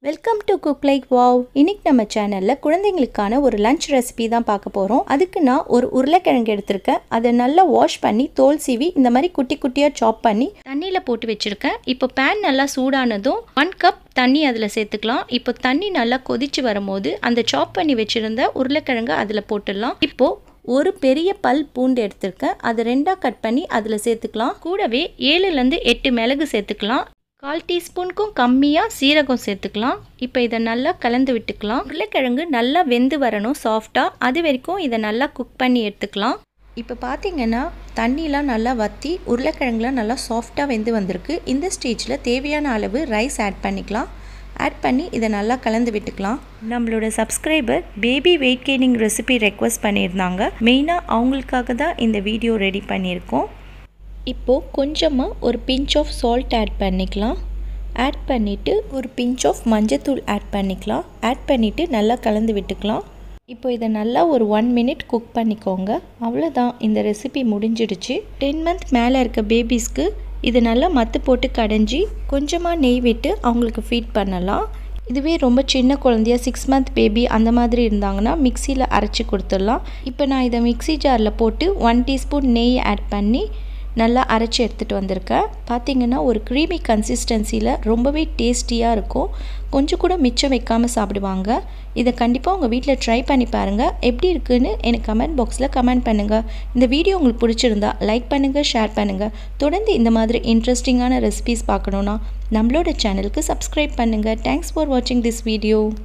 welcome to cook like wow இன்னைக்கு நம்ம சேனலில் குழந்தைங்களுக்கான ஒரு லஞ்ச் ரெசிபி தான் பார்க்க போகிறோம் அதுக்கு நான் ஒரு உருளைக்கிழங்கு எடுத்திருக்கேன் அதை நல்லா வாஷ் பண்ணி தோல் சீவி இந்த மாதிரி குட்டி குட்டியாக சாப் பண்ணி தண்ணியில் போட்டு வச்சுருக்கேன் இப்போ பேன் நல்லா சூடானதும் ஒன் கப் தண்ணி அதில் சேர்த்துக்கலாம் இப்போ தண்ணி நல்லா கொதிச்சு வரும்போது அந்த சாப் பண்ணி வச்சுருந்த உருளைக்கிழங்கு அதில் போட்டுடலாம் இப்போது ஒரு பெரிய பல் பூண்டு எடுத்திருக்கேன் அதை ரெண்டாக கட் பண்ணி அதில் சேர்த்துக்கலாம் கூடவே ஏழுலேருந்து எட்டு மிளகு சேர்த்துக்கலாம் கால் டீஸ்பூனுக்கும் கம்மியாக சீரகம் சேர்த்துக்கலாம் இப்போ இதை நல்லா கலந்து விட்டுக்கலாம் உருளைக்கிழங்கு நல்லா வெந்து வரணும் சாஃப்டாக அது வரைக்கும் இதை நல்லா குக் பண்ணி எடுத்துக்கலாம் இப்போ பார்த்தீங்கன்னா தண்ணிலாம் நல்லா வற்றி உருளைக்கிழங்குலாம் நல்லா சாஃப்டாக வெந்து வந்திருக்கு இந்த ஸ்டேஜில் தேவையான அளவு ரைஸ் ஆட் பண்ணிக்கலாம் ஆட் பண்ணி இதை நல்லா கலந்து விட்டுக்கலாம் நம்மளோட subscriber baby weight gaining recipe request பண்ணியிருந்தாங்க மெயினாக அவங்களுக்காக தான் இந்த வீடியோ ரெடி பண்ணியிருக்கோம் இப்போது கொஞ்சமாக ஒரு பிஞ்ச் ஆஃப் சால்ட் ஆட் பண்ணிக்கலாம் ஆட் பண்ணிவிட்டு ஒரு பிஞ்ச் ஆஃப் மஞ்சத்தூள் ஆட் பண்ணிக்கலாம் ஆட் பண்ணிவிட்டு நல்லா கலந்து விட்டுக்கலாம் இப்போ இதை நல்லா ஒரு ஒன் மினிட் குக் பண்ணிக்கோங்க அவ்வளோதான் இந்த ரெசிபி முடிஞ்சிடுச்சு டென் மந்த் மேலே இருக்க பேபிஸ்க்கு இது நல்லா மத்து போட்டு கடைஞ்சி கொஞ்சமாக நெய் விட்டு அவங்களுக்கு ஃபீட் பண்ணலாம் இதுவே ரொம்ப சின்ன குழந்தையா சிக்ஸ் மந்த் பேபி அந்த மாதிரி இருந்தாங்கன்னா மிக்சியில் அரைச்சி கொடுத்துடலாம் இப்போ நான் இதை மிக்சி ஜாரில் போட்டு ஒன் டீஸ்பூன் நெய் ஆட் பண்ணி நல்லா அரைச்சி எடுத்துகிட்டு வந்திருக்கேன் பார்த்தீங்கன்னா ஒரு க்ரீமி கன்சிஸ்டன்சியில் ரொம்பவே டேஸ்டியாக இருக்கும் கொஞ்சம் கூட மிச்சம் வைக்காமல் சாப்பிடுவாங்க இதை கண்டிப்பாக உங்கள் வீட்டில் ட்ரை பண்ணி பாருங்கள் எப்படி இருக்குன்னு எனக்கு கமெண்ட் பாக்ஸில் கமெண்ட் பண்ணுங்கள் இந்த வீடியோ உங்களுக்கு பிடிச்சிருந்தா லைக் பண்ணுங்கள் ஷேர் பண்ணுங்கள் தொடர்ந்து இந்த மாதிரி இன்ட்ரெஸ்டிங்கான ரெசிபிஸ் பார்க்கணுன்னா நம்மளோட சேனலுக்கு சப்ஸ்கிரைப் பண்ணுங்கள் தேங்க்ஸ் ஃபார் வாட்சிங் திஸ் வீடியோ